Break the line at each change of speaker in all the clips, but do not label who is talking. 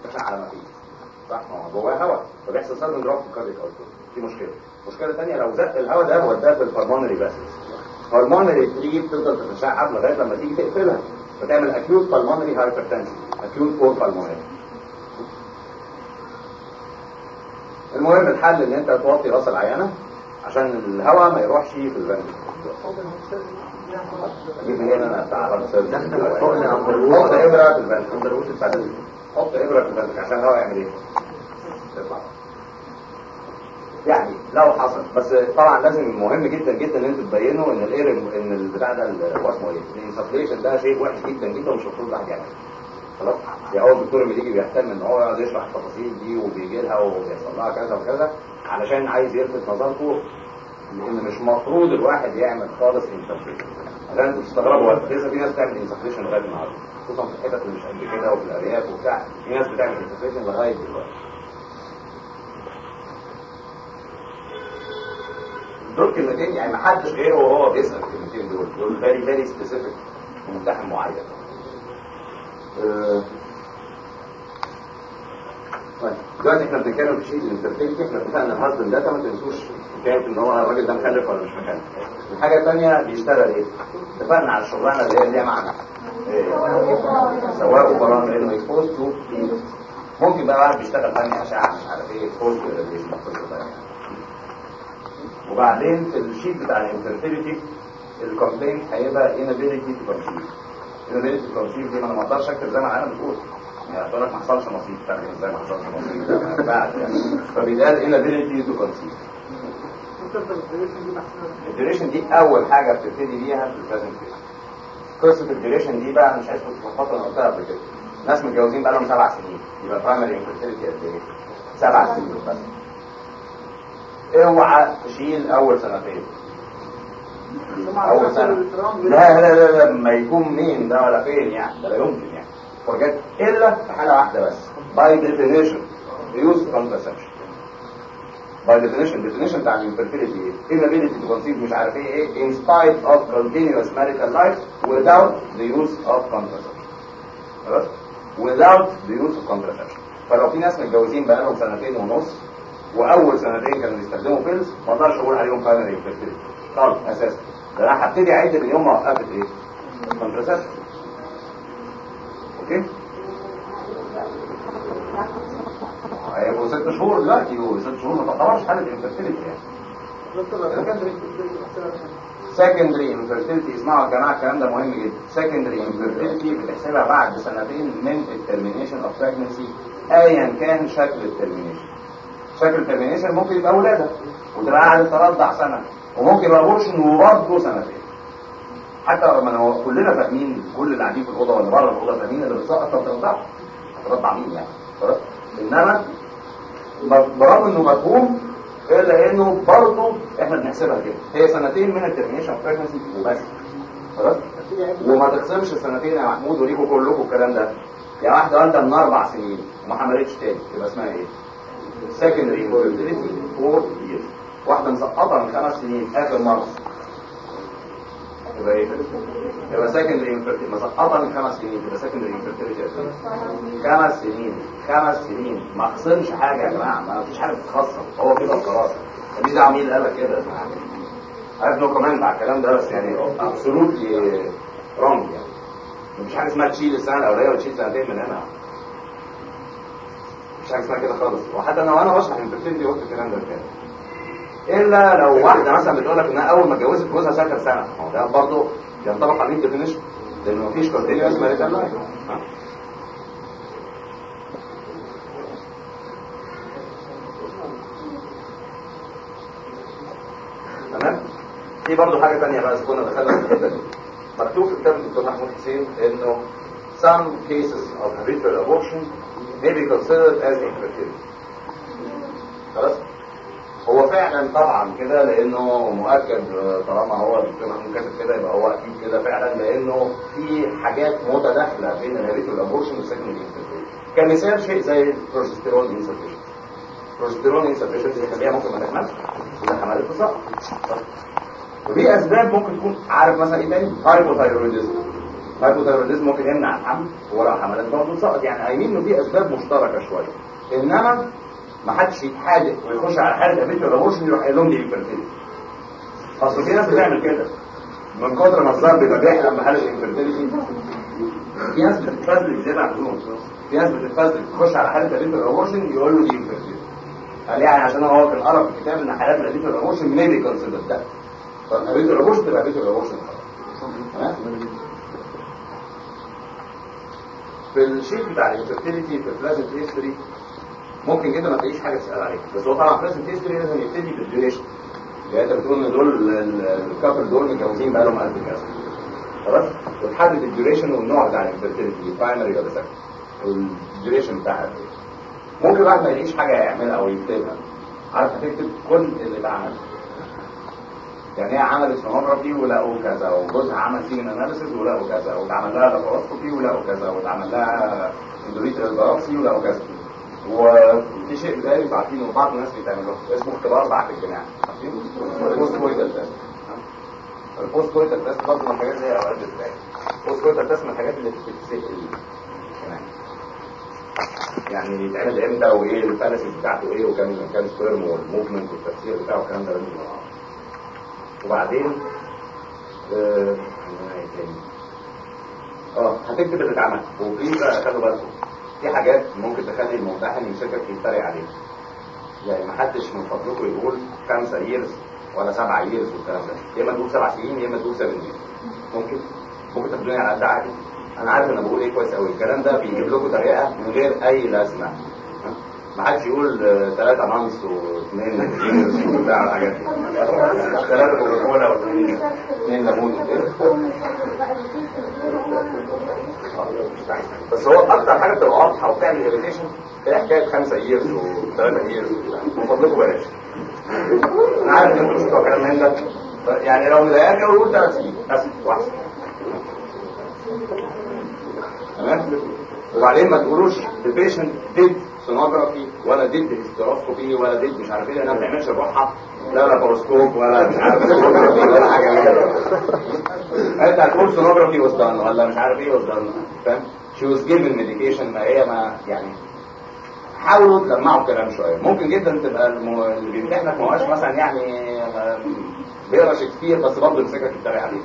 ارتفاع على ما فيه صح ما هو جواه هواء فبيحصل سادن دروب في الكارديك اوتبوت دي مشكله المشكله الثانيه لو زق الهواء ده وداه في البلمونري بس البلمونري تريب تفضل تتشعب لغايه لما تيجي تقفلها فتعمل اكيوت بالمونري هايبرتنشن اكيوت بور بالمونري المهم الحل ان انت توطي راس العيانه عشان الهواء ما يروحش في الفنت اجيب هنا انا بتاع رمسيس حط ابره في الفنت حط ابره في الفنت عشان الهواء يعمل ايه؟ يطلع يعني لو حصل بس طبعا لازم مهم جدا جدا ان انتوا تبينوا ان الاير ان البتاع ده هو اسمه ايه؟ الانسفليشن ده شيء وحش جدا جدا ومش المفروض الواحد يعمله خلاص يعني هو الدكتور اللي بيجي بيهتم ان هو يقعد يشرح التفاصيل دي وبيجي لها وبيحصل لها كذا وكذا علشان عايز يلفت نظركم لان مش مفروض الواحد يعمل خالص انسفليشن عشان انتوا تستغربوا لسه في ناس بتعمل انسفليشن لغايه النهارده خصوصا في الحتت اللي مش قد كده وفي الارياف وبتاع في ناس بتعمل انسفليشن لغايه دلوقتي دول كلمتين يعني ما حدش غيره وهو بيسال الكلمتين دول دول فيري فيري سبيسيفيك وممتحن معين أه طيب دلوقتي احنا بنتكلم في شيء الانترفيرتي احنا اتفقنا الهازبند ده ما تنسوش حكايه ان هو الراجل ده مخلف ولا مش مخلف الحاجه الثانيه بيشتغل ايه؟ اتفقنا على الشغلانه اللي هي ليها معنى إيه؟ سواء وبرامج انه يكوز تو ممكن بقى واحد بيشتغل ثاني اشعه مش عارف ايه يكوز وبعدين في الشيت بتاع الانفيرتيليتي الكومبلينت هيبقى inability to conceive inability to conceive دي ما انا ما اقدرش اكتب زي ما انا بتقول يعني هتقول لك ما حصلش نصيب تقريبا زي ما حصلش نصيب ده ما ينفعش يعني فبيتقال inability to conceive الديوريشن دي اول حاجه بتبتدي بيها في البريزنت قصه الديوريشن دي بقى مش عايز تتلخبطوا انا قلتها قبل كده ناس متجوزين بقى لهم سبع سنين يبقى برايمري انفيرتيليتي قد ايه؟ سبع سنين بس اوعى تشيل اول سنتين اول سنه لا لا لا لا ما يكون مين ده ولا فين يعني ده لا يمكن يعني فرجت الا في حاله واحده بس باي ديفينيشن يوز contraception باي ديفينيشن definition بتاع الانفيرتيليتي ايه inability to conceive مش عارف ايه ايه in spite of continuous marital life without the use of contraception خلاص without the use of contraception فلو في ناس متجوزين بقالهم سنتين ونص واول سنتين كانوا بيستخدموا بيلز ما اقدرش اقول عليهم برايمري انفيرتيليتي خالص اساسا ده انا هبتدي اعد من يوم ما وقفت ايه كونتراسبشن اوكي هيبقوا ست شهور دلوقتي وست شهور ما تعتبرش حاله انفيرتيليتي يعني سكندري انفيرتيليتي اسمعوا يا جماعه الكلام ده مهم جدا سكندري انفيرتيليتي بتحسبها بعد سنتين من الترمينيشن اوف بريجنسي ايا كان شكل الترمينيشن شكل الترمينيشن ممكن يبقى ولاده وتبقى قاعد ترضع سنه وممكن يبقى ابورشن وبرضه سنتين حتى لما هو كلنا فاهمين كل اللي قاعدين في الاوضه ولا بره الاوضه فاهمين اللي بتسقط ما بترضعش هترضع مين يعني خلاص انما برغم انه مفهوم الا انه برضه احنا بنحسبها كده هي سنتين من الترمينيشن اوف بريجنسي وبس خلاص وما تخصمش السنتين يا محمود وليكوا كلكم الكلام ده يا واحده والده من اربع سنين وما حملتش تاني يبقى اسمها ايه؟ secondary infertility four years واحدة مسقطة من خمس سنين آخر مرة يبقى ايه؟ يبقى secondary infertility مسقطة من خمس سنين يبقى secondary infertility خمس سنين خمس سنين ما خصمش حاجة يا جماعة ما فيش حاجة بتتخصم هو كده خلاص دي ده عميل قال لك كده عارف نو كومنت على الكلام ده بس يعني absolutely wrong يعني مفيش حاجة اسمها تشيل السنة الأولانية وتشيل سنتين من هنا مش حاجه اسمها كده خالص وحتى انا وانا بشرح الانفيرتيلتي قلت الكلام ده كده الا لو واحده مثلا بتقول لك انها اول ما اتجوزت جوزها سافر سنه ما هو ده برضه ينطبق عليه الديفينيشن لانه مفيش كونتينيوس ماريتال لايف تمام في برضه حاجه ثانيه بقى كنا دخلنا في الحته دي مكتوب في كتاب الدكتور محمود حسين انه some cases of habitual abortion may be considered as infertility خلاص هو فعلا طبعا كده لانه مؤكد طالما هو الدكتور محمود كاتب كده يبقى هو اكيد كده فعلا لانه في حاجات متداخله بين الهابيتوال ابورشن والسكندري انفيرتيليتي كمثال شيء زي البروجستيرون انسفيشنسي البروجستيرون انسفيشنسي خليها ممكن ما تحملش اذا حملت بالظبط وفي اسباب ممكن تكون عارف مثلا ايه تاني هايبوثايرويدزم الهايبوثايروديزم ممكن يمنع الحمل ولو حملت برضه تسقط يعني قايلين انه في اسباب مشتركه شويه انما ما حدش يتحادق ويخش على حاله ابيتو ريموشن يروح قايل لهم دي انفيرتيلتي اصل في ناس بتعمل كده من كتر ما الظهر بيبقى بيحلم بحاله الانفيرتيلتي في ناس بتتفزلك زياده عن اللزوم في ناس بتتفزلك تخش على حاله ابيتو ريموشن يقول له دي انفيرتيلتي قال يعني عشان هو كان قرا في الكتاب ان حالات الابيتو ريموشن ميديكال سيبل ده فالابيتو ريموشن تبقى ابيتو ريموشن تمام في الشيت بتاع الانفيرتيليتي في البلازنت هيستوري ممكن جدا ما تلاقيش حاجه تسال عليها بس هو طبعا بلازنت هيستوري لازم يبتدي بالديوريشن يعني انت بتقول ان دول الكابل دول متجوزين بقى لهم قد كذا خلاص وتحدد الديوريشن والنوع بتاع الانفيرتيليتي برايمري ولا سكندري والديوريشن بتاعها قد ايه ممكن الواحد ما يلاقيش حاجه يعملها او يكتبها عارف هتكتب كل اللي اتعمل يعني هي عملت سونوجرافي ولقوا كذا وجوزها عمل سيمن اناليسيس ولقوا كذا واتعمل لها لاباروسكوبي ولقوا كذا واتعمل لها اندوميتريال بايوبسي ولقوا كذا وفي شيء بدائي عارفينه بعض الناس بتعمله اسمه اختبار بعد الجماع عارفين البوست كويتال تيست البوست كويتال تيست برضه من الحاجات زي اوقات ازاي البوست كويتال تيست من الحاجات اللي بتتسال كمان يعني يتعمل امتى وايه الفالسيس بتاعته ايه وكام كام سبيرم والموفمنت والتفسير بتاعه والكلام ده لازم يبقى وبعدين اه اه هتكتب اللي اتعمل وفي بقى خلوا بالكم في حاجات ممكن تخلي الممتحن يمسكك يتريق عليك يعني ما حدش من فضلكم يقول خمسة ييرز ولا سبعة ييرز والكلام ده يا اما تقول سبع سنين يا اما تقول سبع سنين ممكن ممكن تاخدوني على قد عادي انا عارف انا بقول ايه كويس قوي الكلام ده بيجيب لكم تريقه من غير اي لازمه ما حدش يقول ثلاثة مانس واثنين ييرز وبتاع الحاجات دي ثلاثة كوكاكولا واثنين ليمون بس هو اكتر حاجه بتبقى واضحه وبتعمل اريتيشن هي حكايه خمسه ييرز وثلاثه ييرز من فضلكم بلاش انا عارف ان انتوا مش بتوع كلام من ده يعني لو مضايقني اقول ثلاث سنين بس واحد تمام وبعدين ما تقولوش the patient did sonography ولا did hysteroscopy ولا did مش عارف ايه انا ما بنعملش الروحه لا لاباروسكوب ولا مش عارف ولا حاجه من انت هتقول sonography was done ولا مش عارف ايه was done فاهم she was given medication ما هي ما يعني حاولوا تجمعوا الكلام شويه ممكن جدا تبقى الم... اللي بيمتحنك ما هوش مثلا يعني بيقرا شكسبير بس برضه يمسكك يتريق عليك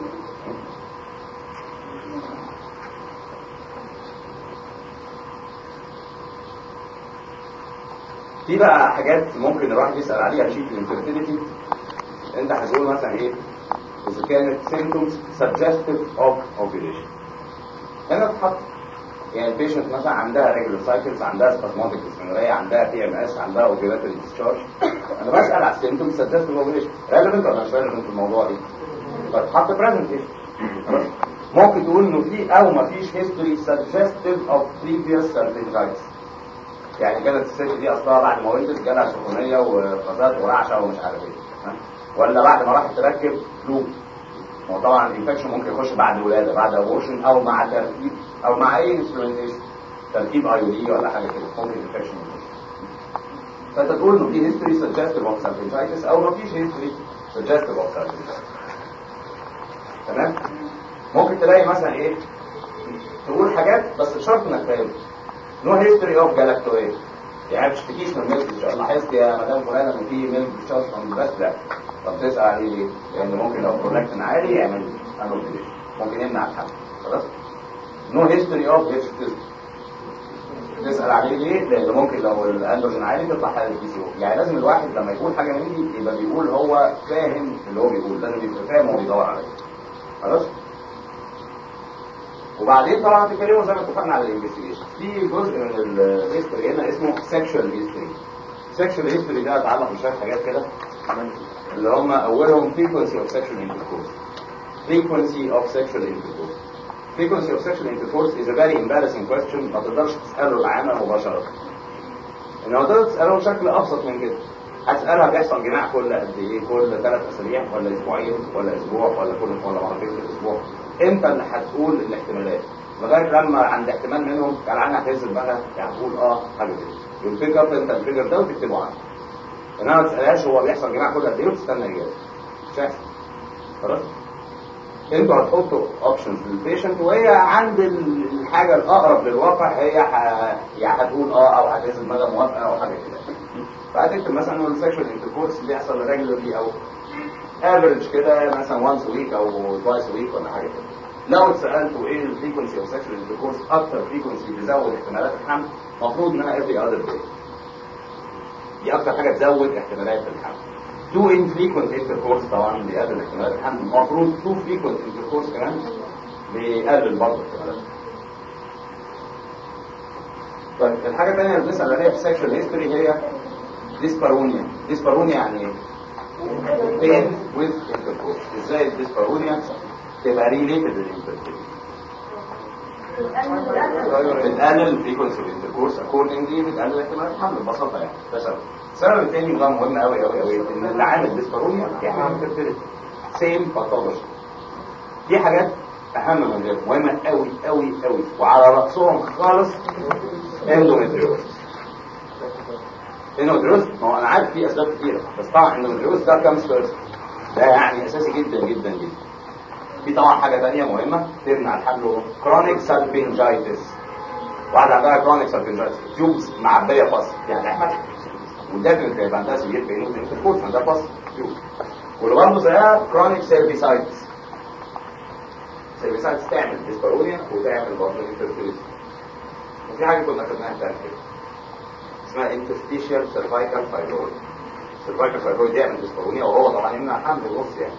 في بقى حاجات ممكن الواحد يسأل عليها شيء في الانفيرتيليتي انت هتقول مثلا ايه اذا كانت symptoms suggestive of ovulation هنا تحط يعني البيشنت مثلا عندها ريجولار سايكلز عندها سبازماتيك ديسمنوريا عندها بي ام اس عندها اوفيلاتوري ديسشارج انا بسال على السيمتومز سجست اوفيليشن ريليفنت ولا مش ريليفنت في الموضوع دي فتحط برزنتيشن ممكن تقول انه في او ما فيش هيستوري سجستيف اوف بريفيوس سيرفينجايتس يعني كانت الست دي اصلها بعد ما ولدت جالها سخونيه وفزات ورعشه ومش عارف ايه ولا بعد ما راحت تركب فلو هو طبعا الانفكشن ممكن يخش بعد الولاده بعد ابورشن او مع تركيب او مع اي انسولينيشن تركيب اي دي ولا حاجه كده ممكن الانفكشن يخش فانت تقول انه في هيستوري سجستيف اوف سيرفينجايتس او ما فيش هيستوري سجستيف اوف سيرفينجايتس تمام ممكن تلاقي مثلا ايه تقول حاجات بس بشرط انك فاهم نو هيستوري اوف جالاكتويد يعني ما تشتكيش من ميلك ان لاحظت يا مدام فلانه ان في ميلك ديشارج من بس لا طب تسال عليه ليه؟ لان ممكن لو برولاكتين عالي يعمل انوبليشن ممكن يمنع الحمل خلاص نو هيستوري اوف هيرشتيزم تسال عليه ليه؟ لان ممكن لو الاندروجين عالي تطلع حاله البي سي او يعني لازم الواحد لما يقول حاجه من دي يبقى بيقول هو فاهم اللي هو بيقول لازم يبقى فاهم هو بيدور على ايه خلاص وبعدين طبعا تتكلموا زي ما اتفقنا على الانفستيجيشن في جزء من الهيستوري هنا اسمه سيكشوال هيستوري سيكشوال هيستوري ده اتعلق بشويه حاجات كده اللي هم اولهم frequency of sexual intercourse frequency of sexual intercourse frequency of sexual intercourse is a very embarrassing question ما تقدرش تساله العامه مباشره ان هو تقدر تساله بشكل ابسط من كده هتسالها بيحصل جماع كل قد ايه كل ثلاث اسابيع ولا اسبوعين ولا اسبوع ولا كل ولا مرتين في الاسبوع انت اللي هتقول الاحتمالات لغايه لما عند احتمال منهم كان عنها هتنزل بقى يعني تقول اه حاجه كده ينفجر انت الفيجر ده وتكتبه عنه انما ما تسالهاش هو بيحصل جماع كل قد ايه وتستنى اجابه مش هيحصل خلاص انتوا هتحطوا اوبشنز للبيشنت وهي عند الحاجه الاقرب للواقع هي ح... يعني هتقول اه او هتهز مدى موافقه او حاجه كده فهتكتب مثلا انه السكشوال انتركورس بيحصل ريجولارلي او افريج كده مثلا وانس ويك او توايس ويك ولا حاجه كده لو اتسالتوا ايه الفريكونسي اوف سكشوال انتركورس اكتر فريكونسي بيزود احتمالات الحمل المفروض انها every other day دي اكتر حاجه تزود احتمالات الحمل تو infrequent intercourse طبعا بيقلل احتمالات الحمل المفروض تو frequent intercourse كمان بيقلل برضه احتمالات طيب الحاجه الثانيه اللي بنسال عليها في السكشوال هيستوري هي ديسبارونيا ديسبارونيا يعني ايه؟ pain with intercourse ازاي الديسبارونيا تبقى ريليتد للانتركورس بتقلل الفريكونسي الانتركورس اكوردنجلي بتقلل احتمال الحمل ببساطه يعني ده سبب السبب الثاني وده مهم قوي قوي قوي ان اللي عامل ديسبارونيا دي عامل فيرتيليتي سيم باثولوجي دي حاجات اهم من غيرها مهمه قوي قوي قوي وعلى راسهم خالص اندوميتريوزس اندوميتريوزس ما هو انا عارف في اسباب كتيره بس طبعا اندوميتريوزس ده كامس فيرست ده يعني اساسي جدا جدا جدا في طبعا حاجه ثانيه مهمه تمنع الحمل كرونيك سالفنجايتس واحد عندها كرونيك سالفنجايتس تيوبس معبيه فصل يعني احمد وديفنتلي هيبقى عندها سيفير بينوت انتركورس عندها فصل تيوب واللي برضه زيها كرونيك سيرفيسايتس سيرفيسايتس تعمل ديسبارونيا وتعمل برضه انفيرتيليتي وفي حاجه كنا خدناها تاني كده اسمها انترستيشيال سيرفايكال فايبرويد سيرفايكال فايبرويد يعمل ديسبارونيا وهو طبعا يمنع الحمل ونص يعني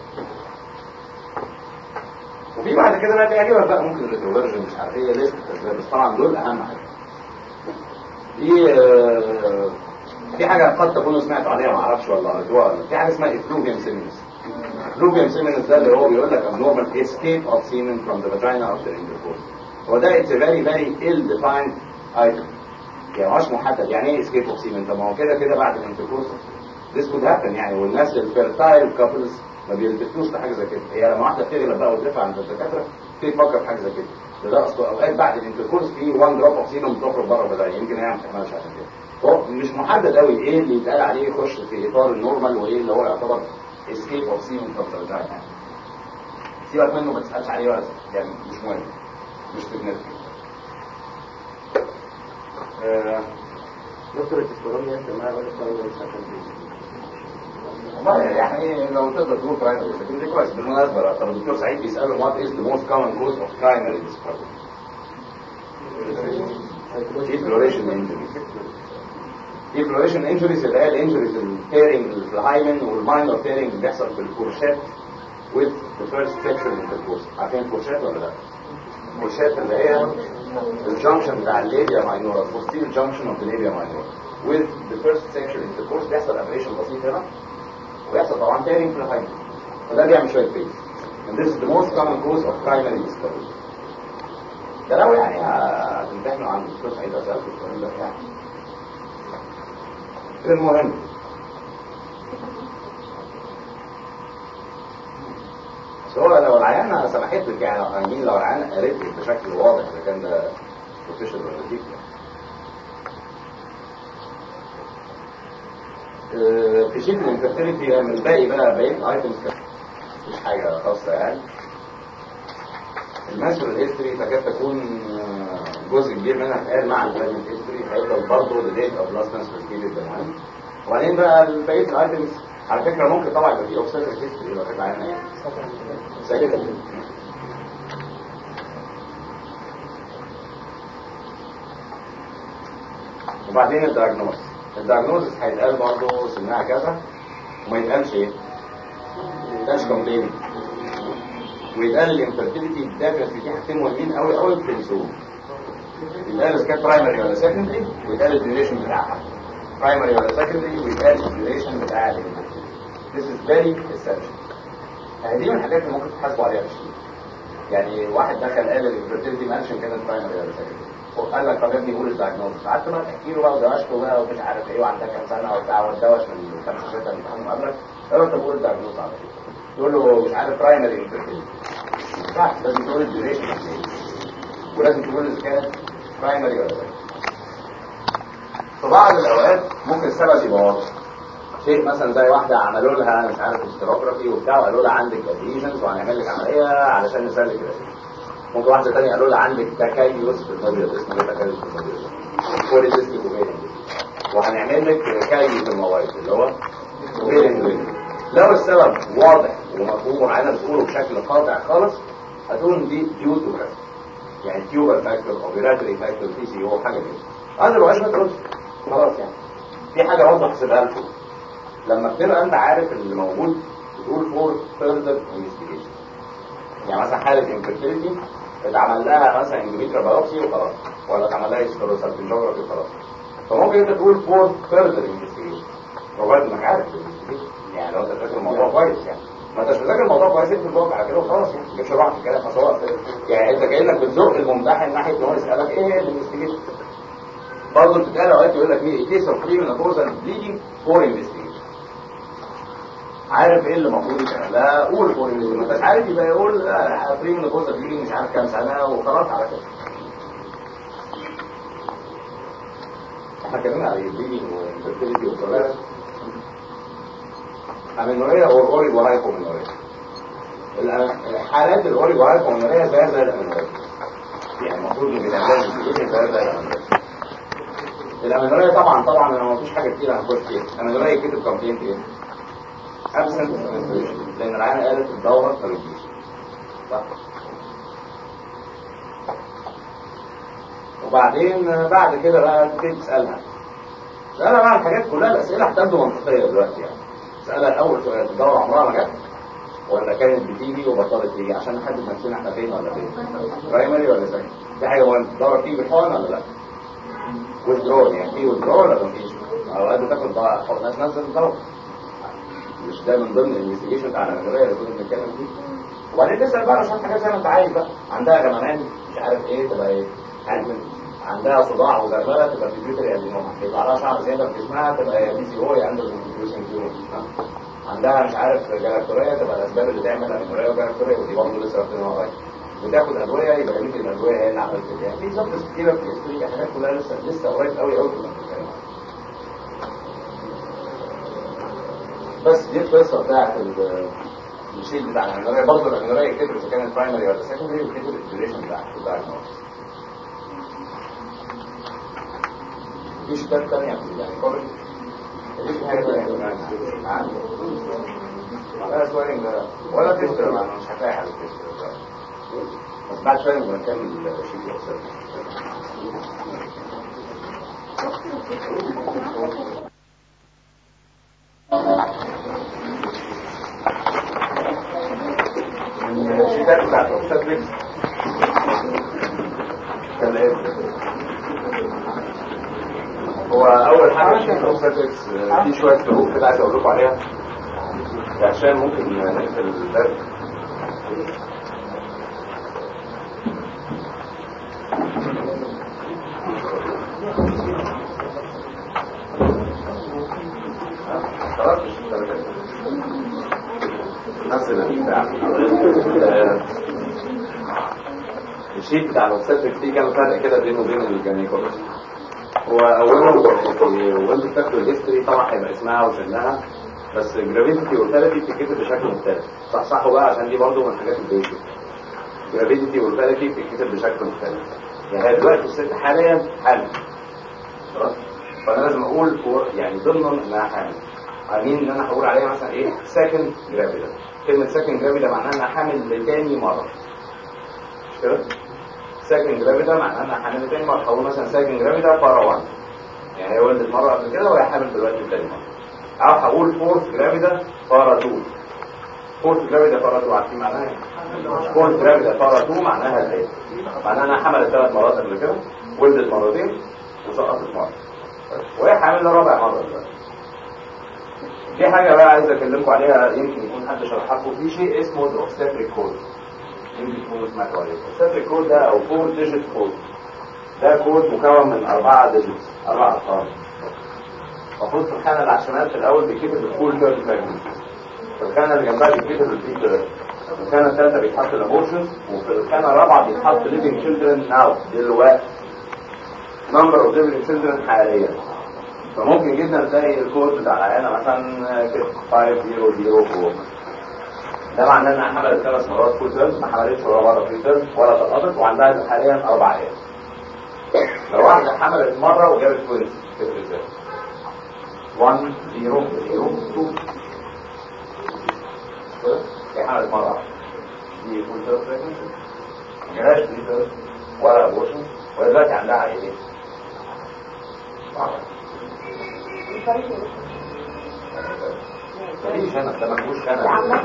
وفي بعد كده بقى بيعجبك بقى ممكن الريتروفيرجن مش عارف ايه لسه بس طبعا دول اهم حاجه في آه في حاجه قد تكونوا سمعتوا عليها ما اعرفش ولا قريتوها ولا في حاجه اسمها افلوفيوم سيمنس افلوفيوم سيمنس ده اللي هو بيقول لك abnormal escape of semen from the vagina after intercourse هو ده it's a very very ill defined item يعني مش محدد يعني ايه escape of semen طب ما هو كده كده بعد الانتركورس this could happen يعني والناس الفيرتايل كابلز ما بيلبسوش لحاجه زي كده هي لما واحده بتغلب بقى وتدفع عند الدكاتره تفكر في حاجه زي كده ده, ده اصل اوقات بعد الانتركورس في 1 دروب اوف سينوم بتخرج بره البدايه يمكن هي ما بتحملش عشان كده هو مش محدد قوي ايه اللي يتقال عليه يخش في اطار النورمال وايه اللي هو يعتبر اسكيب اوف سينوم فلتر يعني سيبك منه ما تسالش عليه ولا يعني مش مهم مش سيجنفكت
دكتور التستيرون يفرق معايا ولا التستيرون سكندري
والله يعني لو تقدر تقول برايمري سكندري كويس بالمناسبه لو طب الدكتور سعيد بيساله وات از ذا موست كومن كوز اوف برايمري ديسبارتم ديفلوريشن انجريز ديفلوريشن انجريز اللي هي الانجريز التيرنج اللي في الهايمن والماينر تيرنج اللي بيحصل في الكورشات with the first sexual intercourse عارفين الكورشات ولا لا؟ الكورشات اللي هي الجنكشن بتاع الليبيا ماينورا البوستير جنكشن اوف الليبيا ماينورا with the first sexual intercourse بيحصل ابريشن بسيط هنا ويحصل طبعا تيرنج في الهايمن فده بيعمل شويه بيز and this is the most common cause of primary discovery ده لو يعني هتمتحنوا عن الدكتور سعيد اسالكم السؤال ده يعني المهم بس هو لو العيانة سمحت لك يعني لو هنجي لو العيانة قالت لك بشكل واضح اذا كان ده بروفيشنال ولا ديك في شيء من الانفيرتيليتي من الباقي بقى بقيت ايتمز مش حاجة خاصة يعني الماسكولار هيستوري تكاد تكون جزء كبير منها اتقال مع البراجنت هيستوري هيفضل برضه لديت اوف لاست ماسكولار بيريد المهم وبعدين بقى بقيه الايتمز على فكره ممكن طبعا يبقى في اوبسيتريك هيستوري لو كانت عيانه يعني ساكت وبعدين الدايجنوز الدايجنوز هيتقال برضه سنها كذا وما يتقالش ايه؟ ما يتقالش كومبليننج ويتقال الانفيرتيليتي داخل في حاجتين مهمين قوي قوي بتنسوهم يتقال اذا كانت برايمري ولا سكندري ويتقال الديوريشن بتاعها برايمري ولا سكندري ويتقال الديوريشن بتاع الانفيرتيليتي This is very essential يعني دي من الحاجات اللي ممكن تحاسبوا عليها بشيء يعني واحد دخل قال الانفيرتيليتي ما قالش ان كانت برايمري ولا سكندري قال لك طب يا ابني قول الدايجنوستس قعدت بقى تحكي له بقى ودوشته بقى ومش عارف ايه وعندها كام سنه وبتاع والدوش من خمسه سته اللي فهموا قبلك قال له طب قول الدايجنوستس على طول تقول له مش عارف برايمري انفيرتيليتي صح لازم تقول الديوريشن ولازم تقول اذا كانت برايمري ولا سكندري في بعض الاوقات ممكن السبب يبقى واضح شيء مثلا زي واحده عملوا لها مش عارف استروجرافي وبتاع وقالوا لها عندك اديشنز وهنعمل لك عمليه علشان نسلك الاديشن ممكن واحده ثانيه قالوا لها عندك تكيس في المبيض اسمه ايه تكيس في المبيض بوليسيستيك اوفيريان وهنعمل لك كي في المواد اللي هو اوفيريان لو السبب واضح ومفهوم وعايزه تقوله بشكل قاطع خالص هتقول دي ديو تو يعني تيوبر فاكتور او فيراتري فاكتور بي سي او حاجه كده انا ما تقولش خلاص يعني في حاجه برضه احسبها لكم لما بتبقى انت عارف اللي موجود بتقول فور فيرذر انفستيجيشن يعني مثلا حاله انفيرتيليتي اتعمل لها مثلا اندوميتريال بايوبسي وخلاص ولا اتعمل لها هيستوروسالفنجوجرافي وخلاص فممكن انت تقول فور فيرذر انفستيجيشن لغايه انك عارف الانفستيجيشن يعني لو انت فاكر الموضوع كويس يعني ما انتش فاكر الموضوع كويس انت الواقع على كده وخلاص يعني مش راح في الكلام خلاص يعني انت كانك بتزق الممتحن ناحيه ان هو يسالك ايه هي الانفستيجيشن برضه بتتقال اوقات يقول لك ايه كيس اوف كريمنال كوزال بليدنج فور انفستيجيشن عارف ايه اللي المفروض يتعمل لا قول فور انفستيجيشن ما انتش عارف يبقى يقول كريمنال كوزال بليدنج مش عارف كام سنه وخلاص على كده احنا اتكلمنا على البليدنج والفيرتيليتي والطلاق امينوريا او اوري ورايكومينوريا الحالات الاوري ورايكومينوريا زي زي الامينوريا يعني المفروض ان بتعمل زي زي الامينوريا الامينوريا طبعا طبعا انا ما فيش حاجه كتير هنخش فيها الامينوريا يكتب كومبلينت ايه ابسنت لان العيان قالت الدوره ما بتجيش صح وبعدين بعد كده بقى تبتدي تسالها انا بقى الحاجات كلها الاسئله هتبدو منطقيه دلوقتي يعني اسالها الاول سؤال الدوره عمرها ما جت ولا كانت بتيجي وبطلت تيجي عشان نحدد نفسنا احنا فين ولا فين برايمري ولا سكندري دي حاجه مهمه الدوره بتيجي بالحقن ولا لا ويدرول يعني في ويدرول ولا مفيش اوقات بتاخد بقى حقن ناس نزل الدوره مش ده من ضمن الانفستيجيشن بتاع الامريه اللي كنا بنتكلم فيه وبعدين تسال بقى عشان حاجات زي ما انت عايز بقى عندها جمعان مش عارف ايه تبقى ايه هاجمنت عندها صداع وزربله تبقى بيبيوتري ادينوما يطلع لها شعر زياده في جسمها تبقى يا بي سي او يا اندر عندها مش عارف جلاكتوريه تبقى الاسباب اللي تعمل امينوريا وجلاكتوريه ودي برضه لسه واخدينها قريب وتاخد ادويه يبقى يمكن الادويه هي اللي عملت كده يعني في ظبط كتيره في الهيستوري حاجات كلها لسه لسه قريب قوي قوي كنا بنتكلم بس دي القصه بتاعت الشيل بتاع الامينوريا برضه الامينوريا يكتب اذا كانت برايمري ولا سكندري ويكتب الديوريشن بتاعها بتاع في شتات تانية يعني كوري مفيش حاجة تانية لا سوارين ده ولا تفكر معنا مش هتلاقي حاجة تفكر بس بعد شوية نبقى نكمل شيء يحصل الشتات بتاعت الشتات كان ايه هو اول حاجه شيء اوبستكس في شويه فروق كده عايز اقول لكم عليها عشان ممكن نقفل الباب خلاص مش نفس البتاع الشيت بتاع الاوبستكس فيه كام فرق كده بينه وبين الجانيكولوجي هو اولا وانت بتاخدوا الهيستوري طبعا هيبقى اسمها وسنها بس جرافيتي والثيرابي بتتكتب بشكل مختلف صحصحوا بقى عشان دي برضه من الحاجات البيزك جرافيتي والثيرابي بتتكتب بشكل مختلف يعني هي دلوقتي الست حاليا حامل خلاص فانا لازم اقول يعني ضمن انها حامل عاملين ان انا هقول عليها مثلا ايه سكند جرافيدا كلمه سكند جرافيدا معناها انها حامل لتاني مره مش كده ساكن جرافيدا معناها انها حامل تاني مره هقول مثلا ساكن جرافيدا بارا 1 يعني هي ولدت مره قبل كده وهي حامل دلوقتي تاني مره او هقول فورث جرافيدا بارا 2 فورث جرافيدا بارا 2 عارفين معناها ايه؟ فورث جرافيدا بارا 2 معناها ايه؟ معناها انها حملت ثلاث مرات قبل كده ولدت مرتين وسقطت مره وهي حامل رابع مره دلوقتي في حاجه بقى عايز اكلمكم عليها يمكن يكون حد شرحها لكم في شيء اسمه الاوبستريك كود يمكن تكونوا سمعتوا عليه الستريك كود ده او فور ديجيت كود ده كود مكون من أربعة ديجيت أربع أرقام المفروض في الخانة اللي على الشمال في الأول بيتكتب الفول تيرد فراجمنت في الخانة اللي جنبها بيتكتب الفري تيرد في الخانة الثالثة بيتحط الابورشنز وفي الخانة الرابعة بيتحط living children now دلوقتي number of living children حاليا فممكن جدا تلاقي الكود بتاع العيانه مثلا كده 5004 ده معناه انها حملت ثلاث مرات فول تيرم ما حملتش ولا مره فول تيرم ولا سقطت وعندها حاليا اربع عيال لو واحده حملت مره وجابت توينز تفرق ازاي 1 0 0 2 هي حملت مره واحده دي فول تيرم بريجنسي ما جالهاش فول تيرم ولا ابورشن ودلوقتي عندها عيالين مفيش انا ده مفيهوش انا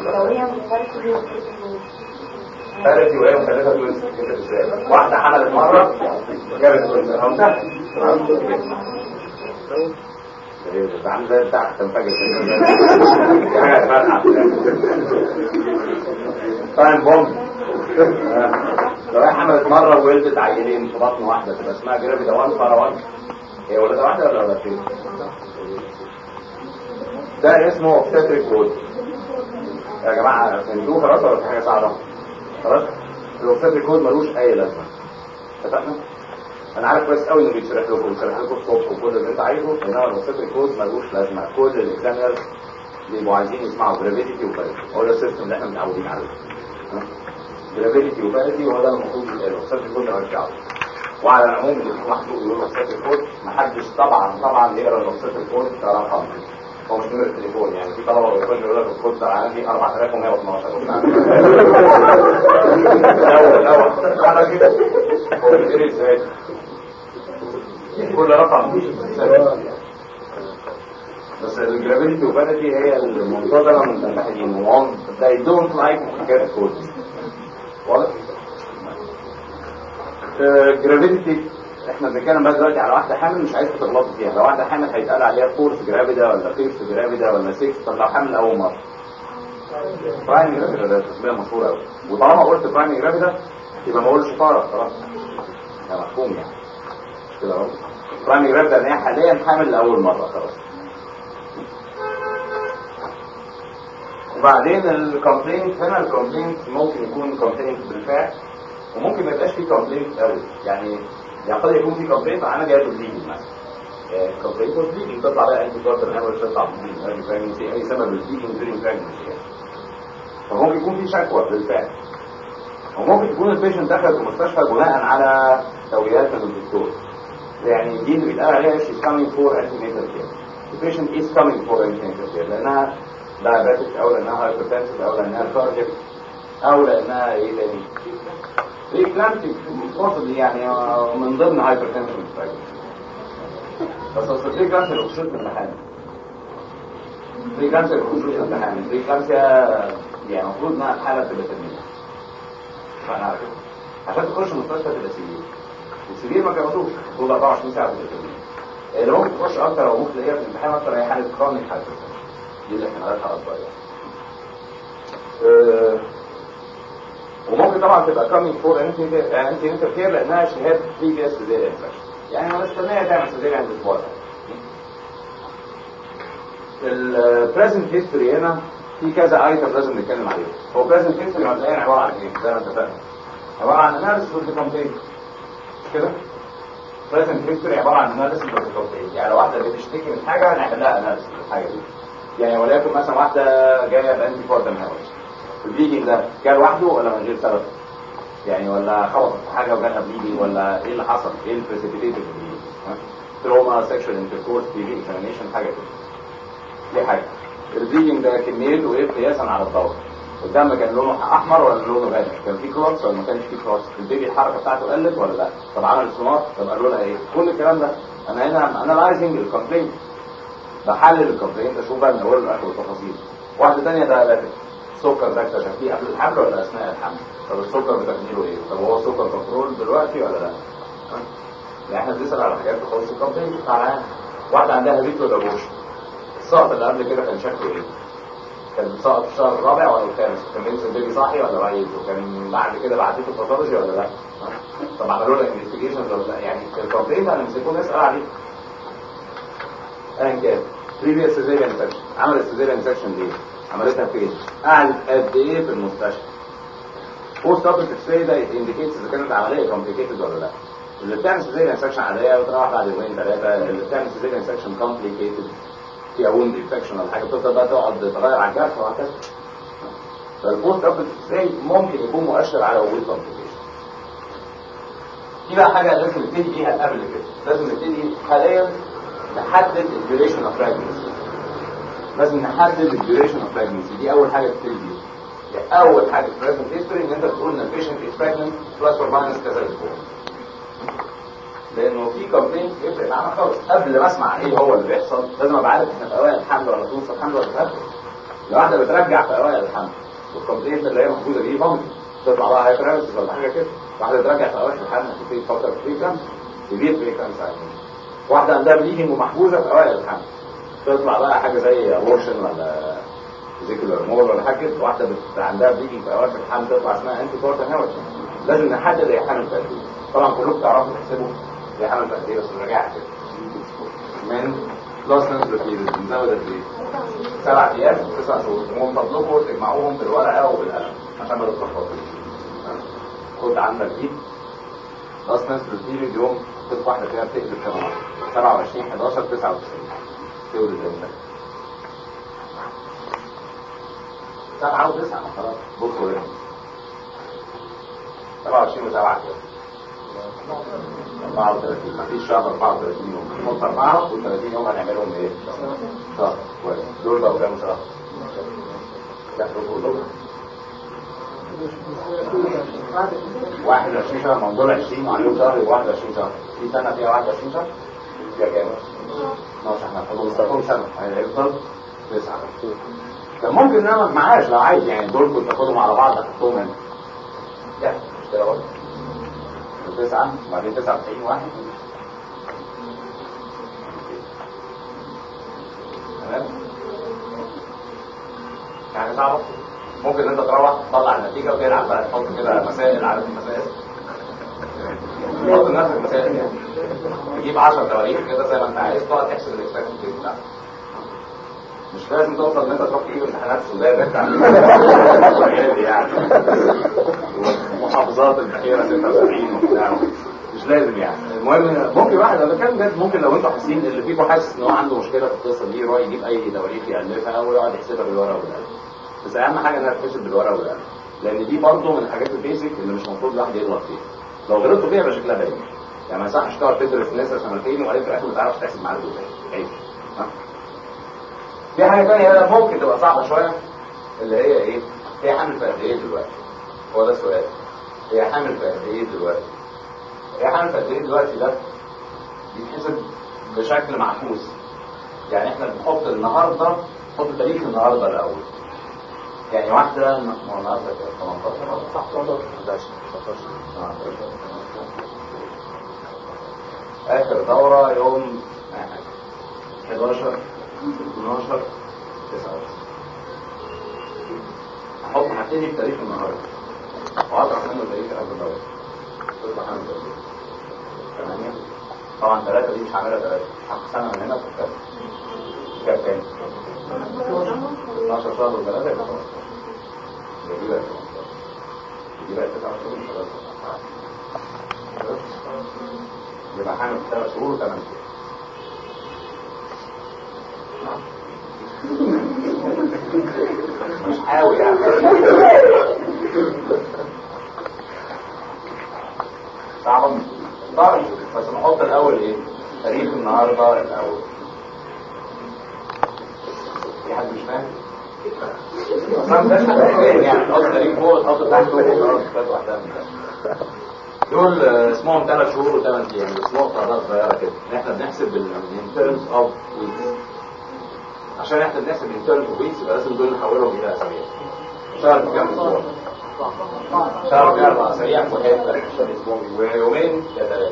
ثالثي وهي مخلفه توينز كده ازاي واحده حملت مره جابت توينز انا قلتها ده عامل زي بتاع تنفجر دي حاجه اسمها طيب بوم لو هي حملت مره وولدت عيلين في بطن واحده تبقى اسمها جرافيدا 1 فارا 1 هي ولدت واحده ولا ولدتين؟ ده اسمه اوبستريك كود يا جماعه فهمتوه خلاص ولا في حاجه صعبه؟ خلاص الاوبستريك كود ملوش اي لازمه اتفقنا؟ انا عارف كويس قوي انه بيتشرح لكم بيتشرح لكم الصبح وكل اللي انت عايزه انما الاوبستريك كود ملوش لازمه كل الاكزامينرز بيبقوا عايزين يسمعوا جرافيتي وفاليتي هو ده السيستم اللي احنا متعودين عليه جرافيتي وفاليتي هو ده المفروض يتقال الاوبستريك كود ملوش دعوه وعلى العموم اللي في محطوط يقول الاوبستريك كود محدش طبعا طبعا يقرا الاوبستريك كود كرقم هو مش نمرة التليفون يعني في طلبة بيخش يقول لك الكود بتاع عندي 4112 الأول الأول على كده هو بيدري ازاي كل رقم بس الجرافيتي وفاليتي هي المنتظرة من الناحيتين وهم they don't like حكاية الكود واضح؟ جرافيتي احنا بنتكلم بقى دلوقتي على واحده حامل مش عايز تغلطوا فيها لو واحده حامل هيتقال عليها فورس جرافيدا ولا فيرس جرافيدا ولا سيكس طب لو حامل اول مره برايم جرافيدا ده تسميه مشهور قوي وطالما قلت برايم جرافيدا يبقى ما اقولش طارق خلاص ده مفهوم يعني مش كده اهو برايم جرافيدا ان هي حاليا حامل لاول مره خلاص وبعدين الكومبلينت هنا الكومبلينت ممكن يكون كومبلينت بالفعل وممكن ما يبقاش فيه كومبلينت قوي يعني يعني قد يكون في كومبلينت انا جاي بليدنج مثلا كومبلينت بليدنج تطلع بقى انتي كوارتر هامر تطلع بليدنج بريجنسي اي سبب للبليدنج during pregnancy فممكن يكون في شكوى بالفعل وممكن تكون البيشنت دخلت المستشفى بناء على توجيهات من الدكتور يعني دي اللي بيتقال عليها she's coming for antenatal care the patient is coming for antenatal care لانها diabetic او لانها hypertensive او لانها cardiac او لانها ايه تاني بريكلامتيك possibly يعني من ضمن هايبرتنشن بس اصل بريكلامسيا الخشوش من الحامل بريكلامسيا الخشوش من الحامل بريكلامسيا يعني المفروض انها الحاله تبقى تنميه فانا عارف عشان تخش المستشفى تبقى سرير السرير ما جابتوش طول 24 ساعه تبقى تنميه اللي ممكن تخش اكتر او ممكن تلاقيها في الامتحان اكتر هي حاله كرونيك هايبرتنشن دي اللي احنا عارفها اكبر يعني وممكن طبعا تبقى coming for انتي انترفير لانها شهاده previous cesarean infection يعني انا مستنيه تعمل cesarean باسبوع البريزنت هيستوري هنا في كذا ايتم لازم نتكلم عليه هو بريزنت هيستوري مبدئيا عباره عن ايه زي ما اتفقنا عباره عن اناليسيس اوف كومبلين مش كده بريزنت هيستوري عباره عن اناليسيس اوف كومبلين يعني لو واحده بتشتكي من حاجه نعمل لها اناليسيس الحاجه دي يعني وليكن مثلا واحده جايه بانتي فورتم هاوس البليدنج ده جه لوحده ولا من غير سبب يعني ولا خبطت في حاجه وجالها بليدنج ولا ايه اللي حصل ايه البريسيبيتيتد بليدنج تروما سيكشوال انتركورس بي في اكزامينيشن حاجه كده دي حاجه البليدنج ده كميته ايه قياسا على الدوره الدم كان لونه احمر ولا لونه غامق كان في كروس ولا ما كانش في كروس البيبي الحركه بتاعته قلت ولا لا طب عمل سونار طب قالوا لها ايه كل الكلام ده انا هنا انا لايزنج الكومبلينت بحلل الكومبلينت اشوف بقى من اوله لاخره التفاصيل واحده ثانيه ده لافت السكر ده اكتشفتيه قبل الحمل ولا اثناء الحمل طب السكر بتكميله ايه طب هو سكر كنترول دلوقتي ولا لا يعني احنا بنسال على حاجات تخص الكومبلين تعالى واحده عندها ريت ولا بوش السقط اللي قبل كده كان شكله ايه كان سقط في الشهر الرابع ولا الخامس كان بينزل البيبي صاحي ولا ميت وكان بعد كده بعدته الباثولوجي ولا لا طب عملوا لها انفستيجيشن ولا لا يعني الكومبلين انا مسكوه نسال عليه ايا كان بريفيس سيزيريان سكشن عمل السيزيريان سكشن ليه عملتها فين قعدت قد ايه في المستشفى بوست اوبريتيف ستاي ده انديكيتس اذا كانت العمليه كومبليكيتد ولا لا اللي بتعمل سيزيريان سكشن عاديه وتروح بعد يومين ثلاثه اللي بتعمل سيزيريان سكشن كومبليكيتد فيها ووند انفكشن ولا حاجه بتفضل بقى تقعد تغير على الجرح وهكذا فالبوست اوبريتيف ازاي ممكن يكون مؤشر على وجود كومبليكيشن في بقى حاجه لازم نبتدي بيها قبل كده لازم نبتدي حاليا نحدد الديوريشن اوف pregnancy لازم نحدد الديوريشن اوف pregnancy دي اول حاجه تبتدي بيها يعني اول حاجه في بريزنت هيستوري ان انت تقول ان البيشنت از بريجننت بلس اور ماينس كذا اسبوع لانه في كومبلين يفرق معانا خالص قبل ما اسمع ايه هو اللي بيحصل لازم ابقى عارف احنا في اوائل الحمل ولا طول الحمل ولا تاخر لو واحده بترجع في اوائل الحمل والكومبلين اللي هي موجوده دي فامل تطلع بقى هايبرامس ولا حاجه كده واحده بترجع في اوائل الحمل تبتدي تفكر في فريكانس يزيد فريكانس واحده عندها بليدنج ومحجوزه في اوائل الحمل تطلع بقى حاجه زي ابورشن ولا فيزيكولار مول ولا حاجه واحده بت... عندها بليدنج في اوائل الحمل تطلع اسمها انتي كورتن هيموريج لازم نحدد هي حمل قد ايه طبعا كلكم تعرفوا تحسبوا هي حمل قد ايه بس نراجعها كده من لوسنس بروتيز نزود قد ايه سبع ايام تسع شهور ومن فضلكم تجمعوهم بالورقه وبالقلم عشان ما تتلخبطوش خد عندك دي لوسنس بروتيز يوم تطلع واحده كده بتقلب كمان 27 11 99 تولد امتى سبعة وتسعة خلاص بكرة يعني سبعة وعشرين وسبعة كده أربعة وثلاثين مفيش شهر أربعة وثلاثين يوم نص أربعة وثلاثين يوم هنعملهم إيه؟ شهر كويس دول بقوا كام شهر؟ لا دول كلهم 21 شهر ما دول 20 وعليهم شهر يبقى 21 شهر في سنة فيها 21 شهر فيها كام؟ 12 احنا هنحفظهم سنة هيفضل تسعة طب ممكن ان انا معاش لو عايز يعني دول كنت اخدهم على بعض احطهم هنا لا مش كده برضه تسعة وبعدين تسعة وتسعين واحد تمام يعني صعبة ممكن انت تروح تطلع النتيجة وتلعب بقى تحط كده مسائل عارف المسائل تحط لنفسك مسائل يعني تجيب 10 تواريخ كده زي ما انت عايز تقعد تحسب الاكسبكتد بتاعك مش لازم توصل ان انت تروح تجيب امتحانات سوداء يعني محافظات البحيره 76 وبتاع مش لازم يعني المهم ممكن واحد انا كان بجد ممكن لو انتوا حاسين اللي فيكم حاسس ان هو عنده مشكله في القصه دي يروح يجيب اي تواريخ يالفها ويقعد يحسبها بالورقه والقلم بس اهم حاجه انها تتحسب بالورقه والقلم لان دي برضه من الحاجات البيزك اللي مش المفروض الواحد يغلط فيها لو غلطتوا فيها يبقى شكلها باين يعني ما يصحش تقعد تدرس ناس سنتين وبعدين في الاخر ما تعرفش تحسب معاك ازاي عيب في حاجة تانية ممكن تبقى صعبة شوية اللي هي ايه هي حامل في قد ايه دلوقتي هو ده السؤال هي حامل في قد ايه دلوقتي هي حامل في قد ايه دلوقتي ده بيتحسب بشكل معكوس يعني احنا بنحط النهاردة نحط تاريخ النهاردة الاول يعني واحدة النهاردة 18 اخر دورة يوم 11 12 9 احط هبتدي بتاريخ النهارده واطرح منه تاريخ قبل الدورة تطلع خمسة ثمانية طبعا ثلاثة دي مش هعملها ثلاثة هاخد سنة من هنا في كام تاني 12 شهر وثلاثة يبقى 15 دي بقى 15 دي بقى 9 شهور وثلاثة يبقى حامل في 3 شهور وثمان شهور مش قوي يعني صعبة طبعا بس نحط الاول ايه تاريخ النهاردة الاول في حد مش فاهم يعني نحط تاريخ فوق نحط تحت فوق دول اسمهم ثلاث شهور وثمان ايام بس نقطة نقطة صغيرة كده احنا بنحسب in terms of weeks عشان احنا بنحسب in terms of weeks يبقى لازم دول نحولهم الى اسابيع شهر كام اسبوع؟ شهر فيه اربع اسابيع وحته ويومين يا ثلاثة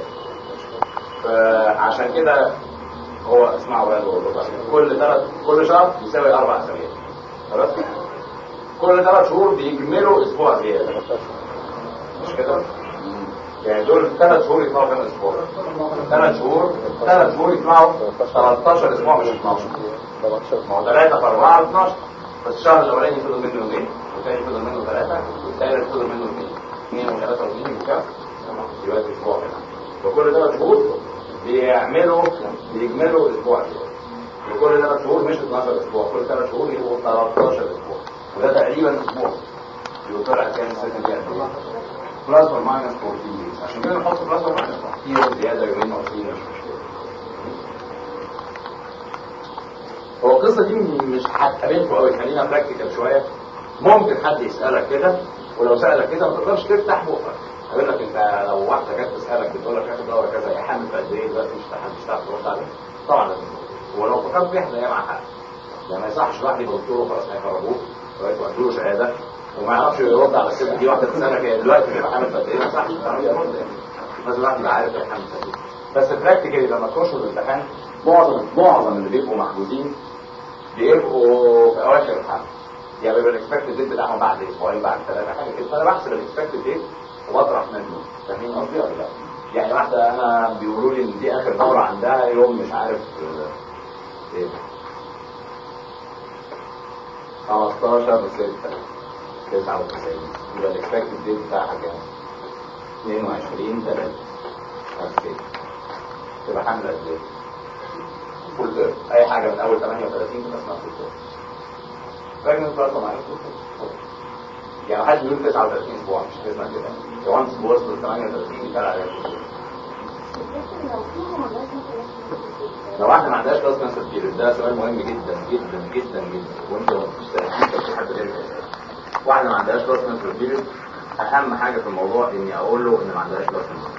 فعشان كده هو اسمعوا بقى بقول كل ثلاث كل شهر يساوي اربع اسابيع خلاص كل ثلاث شهور بيجملوا اسبوع زياده مش كده؟ يعني دول ثلاث شهور يطلعوا كام اسبوع ثلاث شهور ثلاث شهور يطلعوا 13 اسبوع مش 12 ما هو 3 في 4 12 بس الشهر الاولاني فضل منه يومين والثاني فضل منه ثلاثه والثالث فضل منه اثنين اثنين وثلاثه واثنين وكام يبقى اسبوع كده وكل ثلاث شهور بيعملوا بيجملوا اسبوع وكل ثلاث شهور مش 12 اسبوع كل ثلاث شهور يبقوا 13 اسبوع وده تقريبا اسبوع يبقى طلع كام سنه دي بلس اور ماينس 14 days عشان كده نحط بلس اور ماينس في يوم زياده يومين ناقصين مش مشكله هو القصه دي مش هتقابلكم قوي خلينا براكتيكال شويه ممكن حد يسالك كده ولو سالك كده ما تقدرش تفتح بقك هيقول لك انت لو واحده جت تسالك بتقول لك هاخد دواء كذا يا حامل في قد ايه دلوقتي مش مش هتعرف ترد عليها طبعا لازم ولو فكرت فيها هتلاقيها مع حق يعني ما يصحش واحد يبقى دكتور خلاص هيخرجوه كويس وادوا له شهاده وما يعرفش يرد على الست دي واحده تسالك هي دلوقتي بتبقى حامل في قد ايه ما يصحش يرد لازم الواحد يبقى عارف هي حامل في قد ايه بس براكتيكالي لما تخشوا الامتحان معظم معظم اللي بيبقوا محجوزين بيبقوا في اواخر الحمل يعني بيبقى الاكسبكتد ديت بتاعهم بعد اسبوعين بعد ثلاثه حاجه كده فانا بحسب الاكسبكتد ديت وبطرح منه فاهمين قصدي ولا لا؟ يعني واحده انا بيقولوا لي ان دي اخر دوره عندها يوم مش عارف آه، ايه 15 6 99 يبقى الاكسبكتد ديت بتاعها كام؟ 22 3 بس كده تبقى حامله قد ايه؟ فول تيرم اي حاجه من اول 38 تبقى اسمها فول تيرم pregnant برضه معايا فول تيرم يعني ما حدش بيقول 39 اسبوع مش اسمها كده وانس وصل 38 يتقال عليها فول تيرم لو واحده ما عندهاش كلاس كانسر بيريد ده سؤال مهم جدا جدا جدا جدا وانت ما بتستنيش في حد غيرك واحده ما عندهاش كلاس كانسر بيريد اهم حاجه في الموضوع اني اقول له ان ما عندهاش كلاس كانسر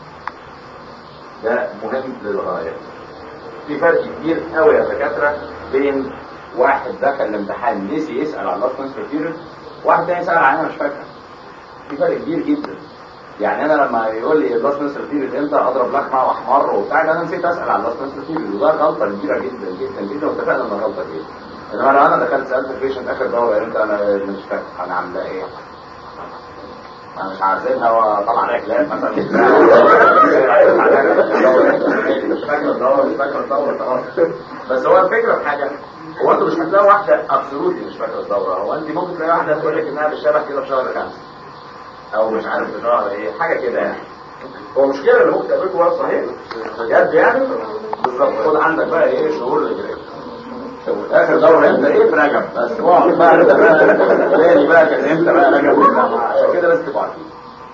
ده مهم للغايه في فرق كبير قوي يا دكاتره بين واحد دخل الامتحان نسي يسال على اللاست كانسر بيريد واحد تاني سال عنها مش فاكر في فرق كبير جدا يعني انا لما يقول لي اللاست كانسر بيريد امتى اضرب لخمه واحمر وبتاع ده انا نسيت اسال على اللاست كانسر بيريد وده غلطه كبيره جدا جدا جدا واتفقنا انها غلطه كبيره انما لو انا دخلت سالت البيشنت اخر دوره امتى انا مش فاكر انا عامله ايه انا مش عارفينها وطلع عليها كلاب مثلا مش فاكر الدوره مش فاكر الدوره خلاص بس هو الفكره في حاجه هو انتوا مش هتلاقوا واحده ابسولوتلي مش فاكره الدوره هو انت ممكن تلاقي واحده تقول لك انها بالشبه كده في شهر خمسه او مش عارف في شهر ايه حاجه كده يعني هو مشكله اللي ممكن تقابلكم بقى صحيح بجد يعني بالظبط خد عندك بقى ايه شهور الهجريه اخر دوره امتى ايه في رجب بس اقعد بقى انت بقى تاني بقى كان امتى بقى رجب عشان كده لازم تبقوا عارفين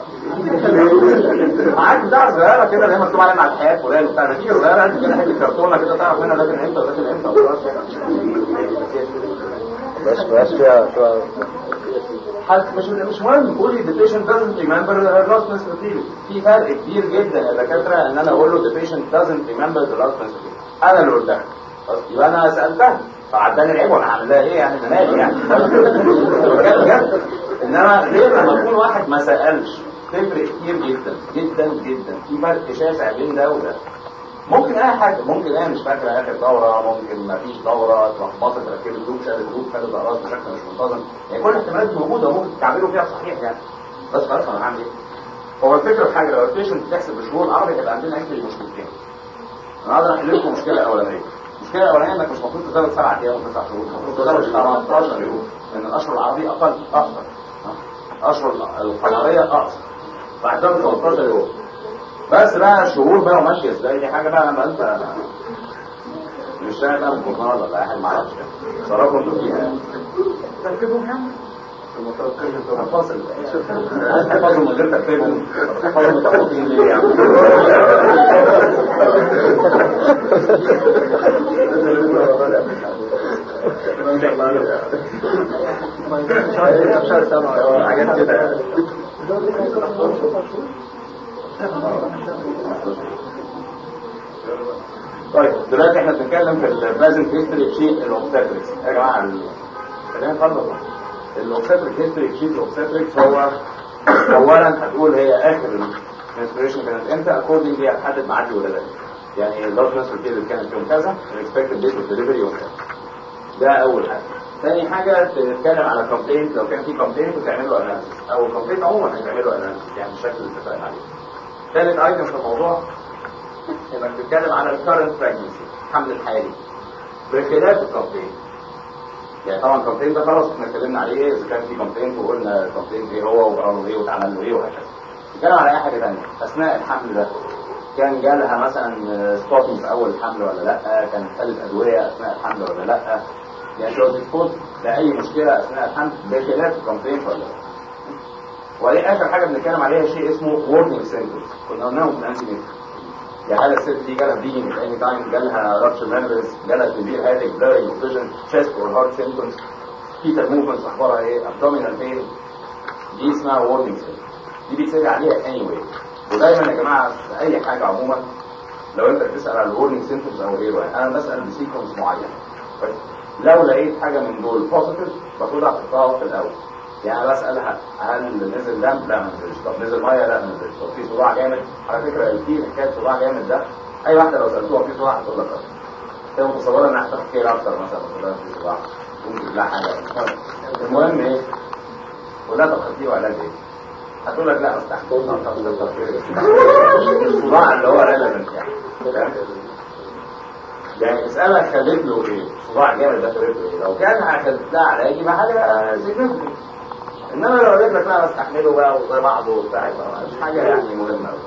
معاك بتاع صغيره كده اللي هي مكتوب عليها مع الحياه فلان وبتاع نتيجه صغيره انت كده حته كرتونه كده تعرف منها لكن امتى ولكن امتى وخلاص
بس بس فيها شوية
حد مش مش مهم قولي the patient doesn't remember the last menstrual period في فرق كبير جدا يا دكاتره ان انا اقول له the patient doesn't remember the last menstrual period انا اللي قلتها خلاص يبقى انا سالتها فعداني العيب وانا هعمل لها ايه يعني انا مالي يعني بجد بجد انما ليه لما يكون واحد ما سالش تفرق كتير جدا جدا جدا في فرق شاسع بين ده وده ممكن اي حاجه ممكن انا مش فاكره اخر دوره ممكن ما فيش دوره اتلخبطت ركبت دوب شالت دوب خدت اقراص بشكل مش منتظم يعني كل الاحتمالات موجوده ممكن تعملوا فيها صحيح يعني بس خلاص انا هعمل ايه؟ هو الفكره في حاجه لو البيشنت بتحسب بالشهور العربي هيبقى عندنا اكشلي مشكلتين انا اقدر احل لكم مشكله اولانيه المشكله الاولانيه انك مش المفروض تزود سبع ايام وتسع شهور المفروض تزود 13 يوم لان الاشهر العربيه اقل اكثر اشهر القمريه اقصر فهتزود 13 يوم بس بقى الشهور بقى وماشيه ازاي دي حاجه بقى لما انت مش شايف بقى الجورنال ولا اي حاجه معرفش صراحه انتوا فيها ترتيبهم يعني فاصل حفظوا من غير ترتيبهم حفظوا متفقين ليه يعني حاجات كده طيب دلوقتي احنا بنتكلم في البريزنت هيستوري شيت الاوبستريكس يا جماعه ال- خلينا نفرض الاوبستريك هيستوري شيت الاوبستريكس هو اولا هتقول هي اخر المنستريشن كانت امتى اكوردنج هتحدد ميعاد الولاده يعني اللاست منسترال بيريد كانت يوم كذا الاكسبكتد ديت اوف ديليفري يوم كذا ده اول حاجه ثاني حاجه تتكلم على كومبلينت لو كان في كومبلينت وتعملوا اناليسيس او كومبلينت عموما هتعملوا اناليسيس يعني بالشكل اللي اتفقنا عليه ثالث ايتم في الموضوع انك تتكلم على الكرنت بريجنسي الحمل الحالي بخلاف الكومبلينت يعني طبعا الكومبلينت ده خلاص احنا اتكلمنا عليه اذا كان في كومبلينت وقلنا الكومبلينت ايه هو وقالوا له ايه واتعمل له ايه وهكذا نتكلم على اي حاجه ثانيه اثناء الحمل ده كان جالها مثلا ستوبنج في اول الحمل ولا لا كان خدت ادويه اثناء الحمل ولا لا يعني شو تفوت لاي مشكله اثناء الحمل بخلاف الكومبلين ولا لا ودي اخر حاجه بنتكلم عليها شيء اسمه وورنينج سيمبتومز كنا قلناهم في الانتي يعني هل الست دي جالها بليدنج في اني تايم جالها رابشر ميمبرز جالها سيفير هيدك بلاري فيجن تشيست اور هارت سيمبتومز فيتال موفمنتس اخبارها ايه ابدومينال بين دي اسمها وورنينج سيمبتومز دي بيتسال عليها اني واي ودايما يا جماعه في اي حاجه عموما لو انت بتسال على الورنينج سيمبتومز او غيره يعني انا بسال بسيكونس معين كويس؟ لو لقيت حاجه من دول بوزيتيف المفروض احطها في الاول يعني انا بسالها هل نزل دم؟ لا ما نزلش طب نزل ميه؟ لا ما نزلش طب في صداع جامد؟ على فكره في حكايه صداع جامد ده اي واحده لو سالتوها في صداع هتقول لك اه هي متصوره انها هتاخد خير اكتر مثلا تقول لها في صداع ممكن لا حاجه المهم ايه؟ قول لها طب خدتيه وعلاج ايه؟ هتقول لك لا استحملنا الصداع اللي هو ريليفنت يعني فاهم؟ يعني اسألها خدت له ايه صداع جامد ده خدت له ايه لو كان اخدت لها علاج يبقى حاجه سيجنفكت انما لو قالت لك لا استحمله بقى وزي بعضه وبتاع يبقى مش حاجه يعني مهمه أوي.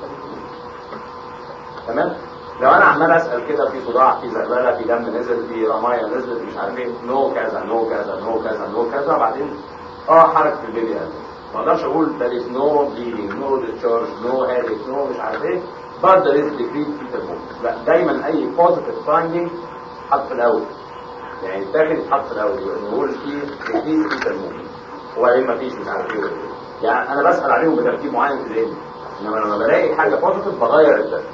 تمام لو انا عمال اسال كده في صداع في زغلله في دم نزل في رمايه نزلت مش عارف ايه نو كذا نو كذا نو كذا نو كذا بعدين اه حركه البيبي قلت ما اقدرش اقول there is no bleeding no discharge no headache no مش عارف ايه but there is decreased fetal movement لا دايما اي positive finding حط في الاول يعني الداخل يتحط في الاول يبقى نقول فيه decreased fetal movement وبعدين ما فيش مش عارف ايه يعني انا بسال عليهم بترتيب معين في ذهني انما لما بلاقي حاجه بوزيتيف بغير الترتيب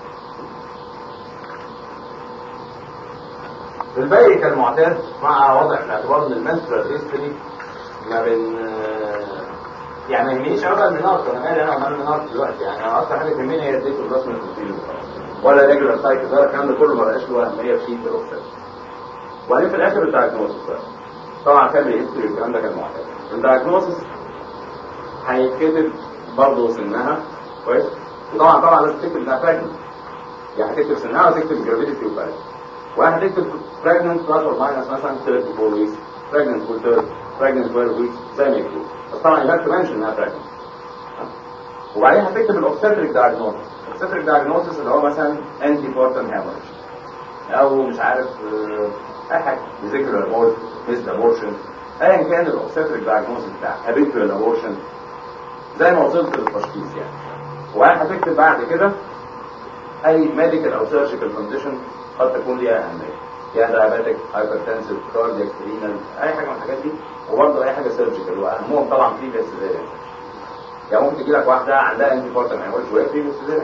في الباقي كالمعتاد مع وضع في الاعتبار ان المنسترال هيستوري ما بين يعني ما يهمنيش ابدا المناط انا مالي انا ومال المناط دلوقتي يعني انا اكتر حاجه تهمني هي الديت والرسم التفصيلي ولا ريجولار سايكل ده الكلام ده كله ما بقاش له اهميه في شيء في الاوفسيت وبعدين في الاخر الدايجنوستس طبعا فاميلي هيستوري الكلام ده كان معتاد الدايجنوستس هيتكتب برضه سنها كويس وطبعا طبعا لازم تكتب انها براجننت يعني هتكتب سنها وتكتب جرافيتي وفايل واحد يكتب pregnant plus or minus مثلا 34 weeks pregnant full term pregnant 12 weeks زي ما يكتب بس طبعا يبقى تمنشن انها pregnant وبعدين هتكتب الاوبستريك دايجنوستس الاوبستريك دايجنوستس اللي هو مثلا انتي بورتم هامرج او مش عارف آه، اي حاجه فيزيكولار مود ميس ابورشن ايا كان الاوبستريك دايجنوستس بتاع هابيتوال ابورشن زي ما وصلت للتشخيص يعني وبعدين هتكتب بعد كده اي ميديكال او سيرجيكال كونديشن قد تكون ليها اهميه يعني دايابيتك هايبرتنسيف كاردياك رينال اي حاجه من الحاجات دي وبرضه اي حاجه سيرجيكال واهمهم طبعا في بس يعني ممكن تجي لك واحده عندها انتي بورتم هيموريج وهي في بس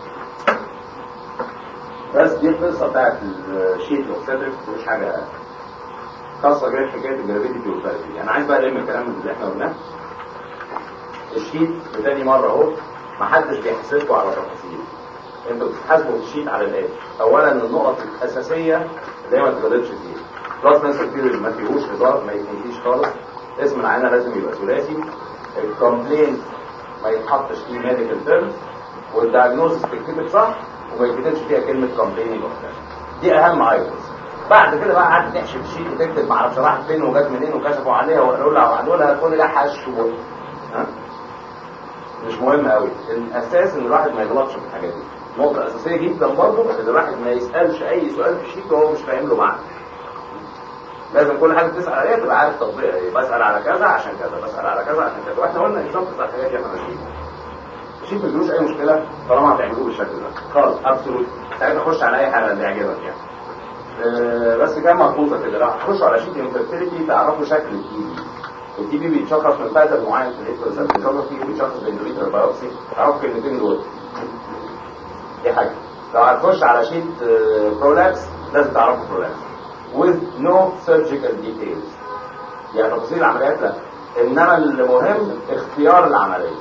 بس دي القصه بتاعت الشيت اوبستريك مش حاجه خاصه غير حكايه الجرافيتي والفاليتي انا عايز بقى الم الكلام اللي احنا قلناه الشيت بتاني مره اهو محدش بيحسبكم على تفاصيل انتوا بتحاسبوا في الشيت على الآتي اولا النقط الاساسيه اللي هي ما تغلطش فيها كلاس نانسر بيريد ما فيهوش هزار ما يتنسيش خالص اسم العينه لازم يبقى ثلاثي الكومبلين ما يتحطش فيه ميديكال تيرمز والدايجنوستس تتكتب صح وما يتكتبش فيها كلمه كومبلين دي اهم ايتمز بعد كده بقى قعدت تحشي في الشيت وتكتب معرفش راحت فين وجت منين وكشفوا عليها وقالوا لها وقالوا لها كل ده حشو ها مش مهم قوي الاساس ان الواحد ما يغلطش في الحاجات دي نقطة أساسية جدا برضه إن الواحد ما يسألش أي سؤال في الشيت وهو مش فاهم له معنى. لازم كل حاجة بتسأل عليها تبقى عارف تطبيقها إيه، بسأل على كذا عشان كذا، بسأل على كذا عشان كذا، وإحنا قلنا إنسان تسأل الحاجات دي إحنا ماشيين. الشيت ما فيهوش أي مشكلة طالما هتعملوه بالشكل ده، خالص أبسولوت، ساعتها خش على أي حاجة اللي يعجبك يعني. أه بس كان مضبوطة كده، لو هتخشوا على شيت انفيرتيليتي تعرفوا شكل التي بي. التي بي بيتشخص من باتر معين في الهيستوري بيتشخص باندوليتر بايوبسي، تعرفوا الكلمتين دول. دي حاجة لو هتخش على شيت برولابس لازم تعرفوا برولابس with no surgical details يعني تفاصيل العمليات لا انما المهم اختيار العملية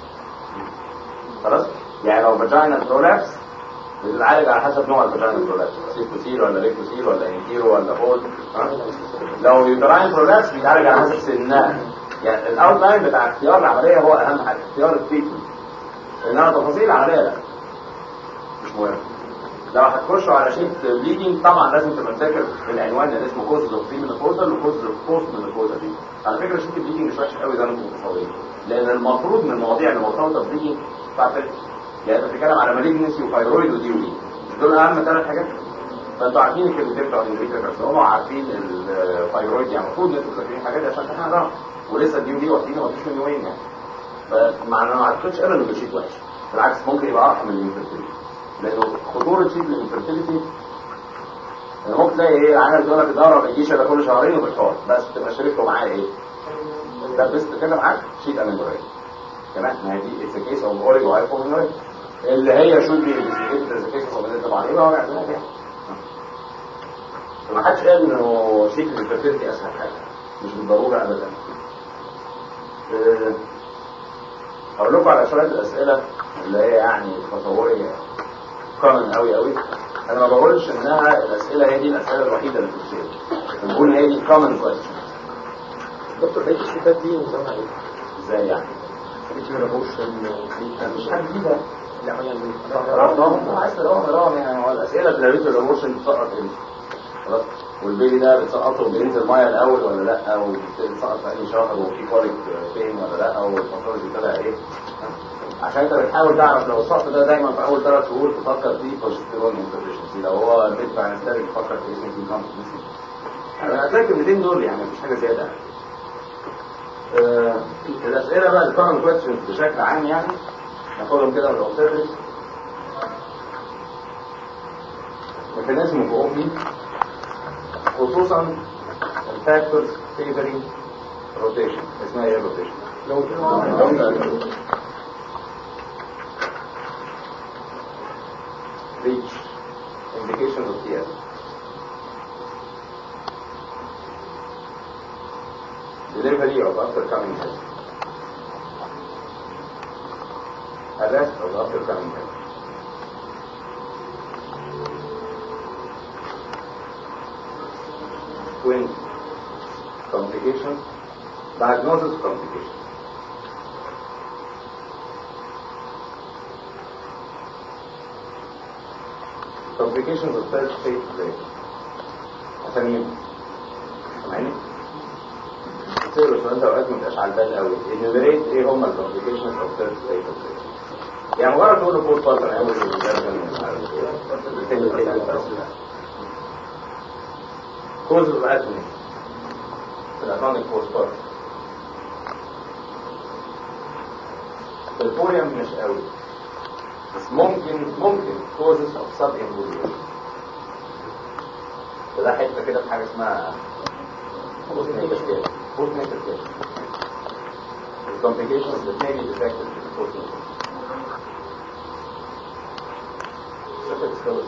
خلاص يعني لو فاجينال برولابس بتتعالج على حسب نوع الفاجينال برولابس سيكوسيل ولا ريكوسيل ولا انتيرو ولا هول لو يوتراين برولابس بيتعالج على حسب سنها يعني الاوتلاين بتاع اختيار العملية هو اهم حاجة اختيار التريتمنت انما تفاصيل العملية لا مش مهم لو هتخشوا على شيت بليدنج طبعا لازم تبقى مذاكر العنوان اللي اسمه كوز اوف بري مينوبوزال وكوز اوف بوست مينوبوزال دي على فكره شيت البليدنج مش وحش قوي زي ما انتم متصورين لان المفروض من المواضيع اللي مرتبطه بليدنج بتاعت يعني انت بتتكلم على مالجنسي وفايرويد ودي ودي دول اهم ثلاث حاجات فانتوا عارفين الكلمتين بتوع الاندوميتريال كارسينوما وعارفين الفايرويد يعني المفروض انتوا ذاكرين حاجات عشان تحضرها ولسه الدي ودي واخدينها مفيش من يومين يعني فمع ما اعتقدش ابدا انه بشيء وحش بالعكس ممكن يبقى ارحم من الانفرتيليتي لانه خطوره شيء الانفرتيليتي يعني ممكن تلاقي ايه العيال تقول لك الدوره ما بيجيش الا كل شهرين وبتحور بس تبقى شريكته معاه ايه؟ لبست كده معاك شيت امينوريا كمان ما هي دي اتس كيس اوف اوريجو هايبومينوريا اللي هي شود بي انفستيجيتد از كيس اوف طبعا ايه بقى هو يعملها كده فما حدش قال انه شيت الانفرتيلتي اسهل حاجه مش بالضروره ابدا أه هقول لكم على شويه الاسئله اللي هي يعني تصوري كومن قوي قوي انا ما بقولش انها الاسئله هي دي الاسئله الوحيده اللي بتتسال بقول هي دي كومن كويستشن
دكتور بقيت الشتات دي نظامها ايه؟
ازاي يعني
بقيت ما لهوش
مش حاجه جديده
لا يعني
رقم عايز تراهم رقم يعني هو الاسئله في الريت الايموشن بتسقط امتى خلاص والبيبي ده بتسقطه بينزل ميه الاول ولا لا وبتسقط في اي شهر وفي كواليت فين ولا لا والباثولوجي طلع ايه عشان انت بتحاول تعرف لو السقط ده دايما في اول ثلاث شهور تفكر فيه بروجستيرون انترفيشنسي لو هو البيت بتاع الانستاري تفكر في اسمه في كونفدنسي انا هتلاقي الكلمتين دول يعني مفيش حاجه زياده آه الاسئله بقى الكومن كويستشنز بشكل عام يعني ناخدهم كده من الاوبسيرفيس ميكانيزم اوف خصوصا الفاكتورز فيفري روتيشن اسمها ايه روتيشن؟
لو
reach indications of TS. Delivery of after coming head. Arrest of after coming head. Twin complications, diagnosis complications. complications of third stage break أساميهم سامعني؟ تصير السؤال ده اوقات مبقاش على البال قوي enumerate ايه هم الكومبليكيشنز اوف third stage break يعني مجرد تقول له فور بارتن اول كوز اوف اتمي في الاتونيك فور بارتن في الفوريوم مش قوي بس ممكن ممكن causes of sub-involution فده حته كده في حاجه اسمها post natal care post natal care the complications that may be detected in the post natal شوف السكوت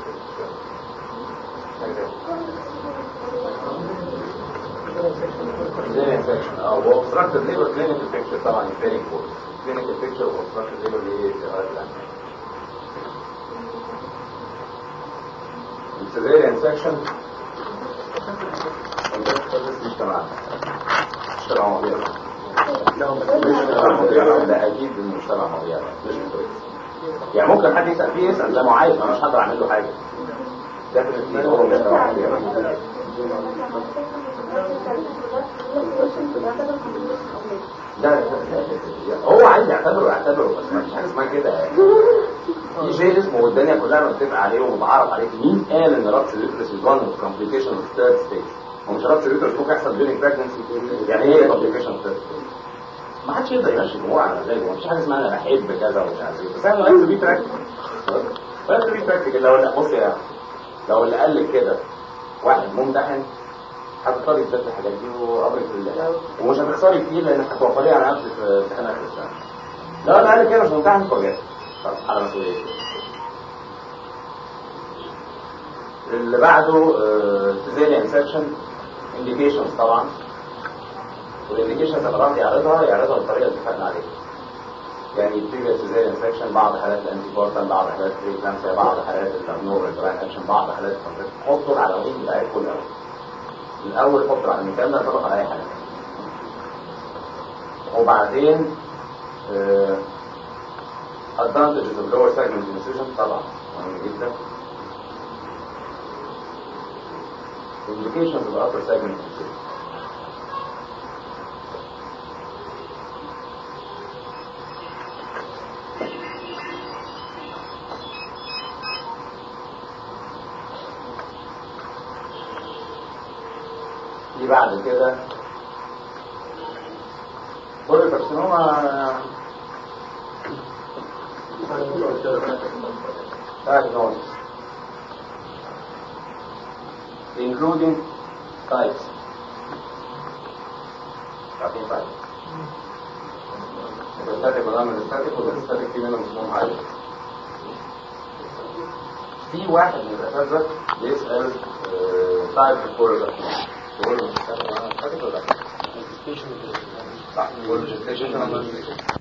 زي infection اه هو obstructed liver clinical picture طبعا is very important clinical picture of obstructed liver ليه شغالات الأنفاق severe infection مش تمام مش تمام مضيع لا اكيد المجتمع مضيع مش كويس يعني ممكن حد يسال فيه يسال ده معايز انا مش هقدر اعمل له حاجه definitely هو مجتمع مضيع لا هو عايز يعتبره يعتبره بس ما فيش حاجه اسمها كده يعني في شيء اسمه والدنيا كلها متفق عليه ومتعارف عليه مين قال ان ربط اليوترس از وان اوف كومبليكيشن اوف ثيرد ستيج هو مش ربط اليوترس ممكن يحصل ديورنج بريجنسي يعني ايه كومبليكيشن اوف ثيرد ستيج ما حدش يقدر يمشي الامور على مزاجه ما فيش حاجه اسمها انا بحب كذا ومش عارف ايه بس انا لازم بي براكتيكال لازم بي براكتيكال لو لا بص يا لو اللي قال لك كده واحد ممتحن هتختاري يثبت الحاجات دي وامرك لله ومش هتخسري كتير لانك هتوفريه على نفسك في امتحان اخر السنه لو انا قال كده مش ممتحن فرجع خلاص على مسؤوليتي اللي بعده تزيلي انسكشن انديكيشنز طبعا والانديكيشنز اللي راح يعرضها يعرضها بالطريقه اللي اتفقنا عليها يعني يبتدي تزيلي انسكشن بعض حالات الانتي بورتان بعض حالات بريكلامسيا بعض حالات الابنور اكشن بعض حالات حطوا العناوين بتاعتكم الاول الاول حط على المثال ده طبق على اي حاجه وبعدين uh, advantages of lower segment incision طبعا مهم جدا implications of upper segment incision في بعد كده كل كارسينوما diagnosis including types عارفين types الستاتيك ولا من الستاتيك ولا الستاتيك في منهم اسمهم عالي في واحد من الاساتذه بيسال تايب الكوره ده تقول له الستاتيك ولا الستاتيك ولا لا؟ صح يقول له gestation ولا gestation